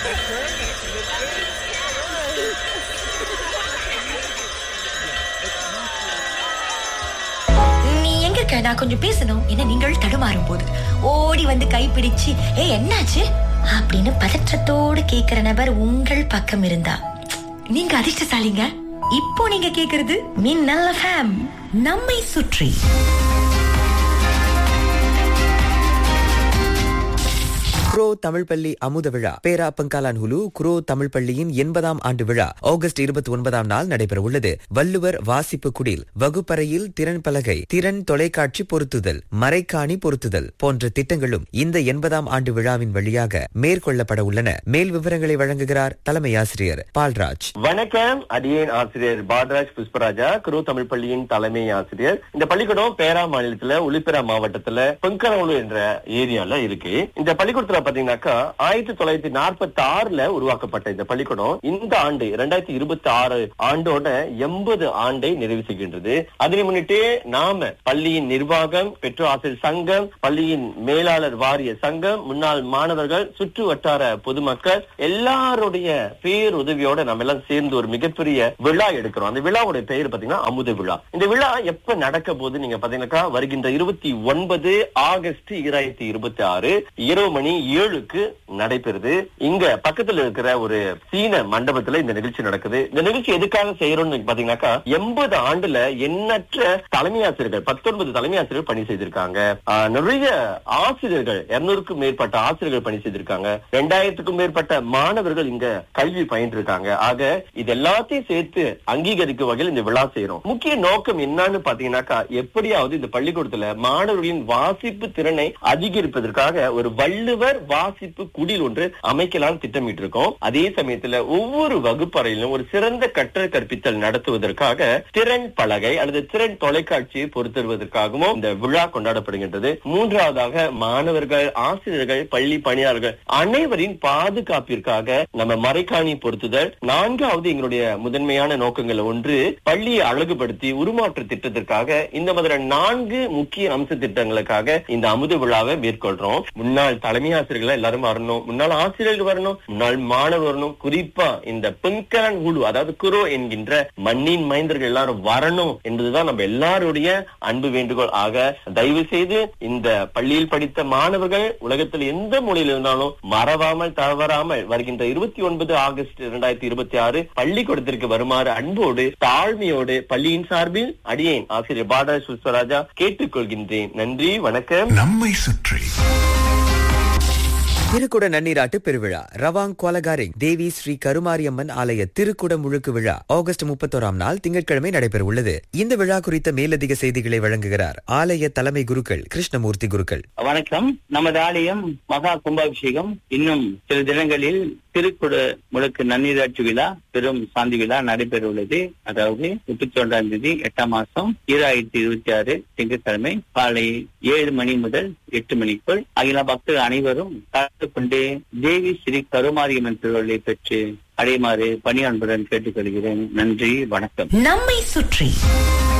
நீ எங்க இருக்க நான் கொஞ்சம் பேசணும் என்ன நீங்கள் தடுமாறும் போது ஓடி வந்து கைப்பிடிச்சு ஏ என்னாச்சு அப்படின்னு பதற்றத்தோடு கேக்குற நபர் உங்கள் பக்கம் இருந்தா நீங்க அதிர்ஷ்டசாலிங்க இப்போ நீங்க கேக்குறது மின்னல் ஃபேம் நம்மை சுற்றி குரோ தமிழ் பள்ளி அமுத விழா பேரா பங்காலான் ஹுலு குரோ தமிழ் பள்ளியின் எண்பதாம் ஆண்டு விழா ஆகஸ்ட் இருபத்தி ஒன்பதாம் நாள் நடைபெற உள்ளது வள்ளுவர் வாசிப்பு குடில் வகுப்பறையில் திறன் பலகை திறன் தொலைக்காட்சி பொருத்துதல் மறைக்காணி பொருத்துதல் போன்ற திட்டங்களும் இந்த எண்பதாம் ஆண்டு விழாவின் வழியாக மேற்கொள்ளப்பட உள்ளன மேல் விவரங்களை வழங்குகிறார் தலைமை ஆசிரியர் பால்ராஜ் வணக்கம் அடியேன் ஆசிரியர் பாட்ராஜ் புஷ்பராஜா குரு தமிழ் பள்ளியின் தலைமை ஆசிரியர் இந்த பள்ளிக்கூடம் பேரா மாநிலத்துல உளிப்பிரா மாவட்டத்துல பொங்கலூர் என்ற ஏரியால இருக்கு இந்த பள்ளிக்கூடத்துல பாத்தீங்கன்னாக்கா ஆயிரத்தி தொள்ளாயிரத்தி நாற்பத்தி ஆறுல உருவாக்கப்பட்ட இந்த பள்ளிக்கூடம் இந்த ஆண்டு இரண்டாயிரத்தி இருபத்தி ஆறு ஆண்டோட எண்பது ஆண்டை நிறைவு செய்கின்றது அதனை முன்னிட்டு நாம பள்ளியின் நிர்வாகம் பெற்றோர் ஆசிரியர் சங்கம் பள்ளியின் மேலாளர் வாரிய சங்கம் முன்னாள் மாணவர்கள் சுற்று வட்டார பொதுமக்கள் எல்லாருடைய பேருதவியோட நம்ம எல்லாம் சேர்ந்து ஒரு மிகப்பெரிய விழா எடுக்கிறோம் அந்த விழாவுடைய பெயர் பாத்தீங்கன்னா அமுத விழா இந்த விழா எப்ப நடக்க போது நீங்க பாத்தீங்கன்னாக்கா வருகின்ற இருபத்தி ஒன்பது ஆகஸ்ட் இரண்டாயிரத்தி இருபத்தி ஆறு இரவு மணி ஏழுக்கு நடைபெறுது இங்க பக்கத்துல இருக்கிற ஒரு சீன மண்டபத்துல இந்த நிகழ்ச்சி நடக்குது இந்த நிகழ்ச்சி எதுக்காக செய்யறோம்னு பாத்தீங்கன்னாக்கா எண்பது ஆண்டுல எண்ணற்ற தலைமை ஆசிரியர்கள் பத்தொன்பது தலைமை ஆசிரியர்கள் பணி செய்திருக்காங்க ஆஹ், நிறைய ஆசிரியர்கள் இருநூறுக்கும் மேற்பட்ட ஆசிரியர்கள் பணி செய்திருக்காங்க ரெண்டாயிரத்துக்கும் மேற்பட்ட மாணவர்கள் இங்க கல்வி பயின்றிருக்காங்க ஆக இது எல்லாத்தையும் சேர்த்து அங்கீகரிக்கும் வகையில் இந்த விழா செய்யறோம் முக்கிய நோக்கம் என்னன்னு பாத்தீங்கன்னாக்கா எப்படியாவது இந்த பள்ளிக்கூடத்துல மாணவர்களின் வாசிப்பு திறனை அதிகரிப்பதற்காக ஒரு வள்ளுவர் வாசிப்பு குடில் ஒன்று அமைக்கலாம் திட்டமிட்டு இருக்கோம் அதே சமயத்துல ஒவ்வொரு வகுப்பறையிலும் ஒரு சிறந்த கற்றல் கற்பித்தல் நடத்துவதற்காக திறன் பலகை அல்லது திறன் தொலைக்காட்சியை பொறுத்தருவதற்காகவும் இந்த விழா கொண்டாடப்படுகின்றது மூன்றாவதாக மாணவர்கள் ஆசிரியர்கள் பள்ளி பணியாளர்கள் அனைவரின் பாதுகாப்பிற்காக நம்ம மறைக்காணி பொருத்துதல் நான்காவது எங்களுடைய முதன்மையான நோக்கங்கள் ஒன்று பள்ளியை அழகுபடுத்தி உருமாற்ற திட்டத்திற்காக இந்த மாதிரி நான்கு முக்கிய அம்ச திட்டங்களுக்காக இந்த அமுத விழாவை மேற்கொள்றோம் முன்னாள் தலைமை ஆசிரியர்கள் எல்லாரும் வரணும் முன்னாள் ஆசிரியர்கள் வரணும் முன்னாள் மாணவர் வரணும் குறிப்பா இந்த பெண்கரன் குழு அதாவது குரோ என்கின்ற மண்ணின் மைந்தர்கள் எல்லாரும் வரணும் என்பதுதான் நம்ம எல்லாருடைய அன்பு வேண்டுகோள் ஆக தயவு செய்து இந்த பள்ளியில் படித்த மாணவர்கள் உலகத்தில் எந்த மொழியில் இருந்தாலும் மறவாமல் தவறாமல் வருகின்ற இருபத்தி ஒன்பது ஆகஸ்ட் இரண்டாயிரத்தி இருபத்தி ஆறு பள்ளிக்கூடத்திற்கு வருமாறு அன்போடு தாழ்மையோடு பள்ளியின் சார்பில் அடியேன் ஆசிரியர் பாடா சுஸ்வராஜா கேட்டுக்கொள்கின்றேன் நன்றி வணக்கம் நம்மை சுற்றி திருக்குட நன்னீராட்டு பெருவிழா ரவாங் கோலகாரிங் தேவி ஸ்ரீ கருமாரியம்மன் ஆலய திருக்குட முழுக்கு விழா ஆகஸ்ட் முப்பத்தோராம் நாள் திங்கட்கிழமை நடைபெற உள்ளது இந்த விழா குறித்த மேலதிக செய்திகளை வழங்குகிறார் ஆலய தலைமை குருக்கள் கிருஷ்ணமூர்த்தி குருக்கள் வணக்கம் நமது ஆலயம் மகா கும்பாபிஷேகம் இன்னும் சில தினங்களில் திருக்குட முழுக்கு நன்னீராட்சி விழா பெரும் சாந்தி விழா நடைபெற உள்ளது அதாவது முப்பத்தி ஒன்றாம் தேதி எட்டாம் மாசம் ஈராயிரத்தி இருபத்தி ஆறு திங்கட்கிழமை காலை ஏழு மணி முதல் எட்டு மணிக்குள் அகில பக்தர்கள் அனைவரும் கலந்து கொண்டு தேவி ஸ்ரீ கருமாரியம்மன் திருவள்ளுவை பெற்று அடையுமாறு பணியான்புடன் கேட்டுக்கொள்கிறேன் நன்றி வணக்கம் நம்மை சுற்றி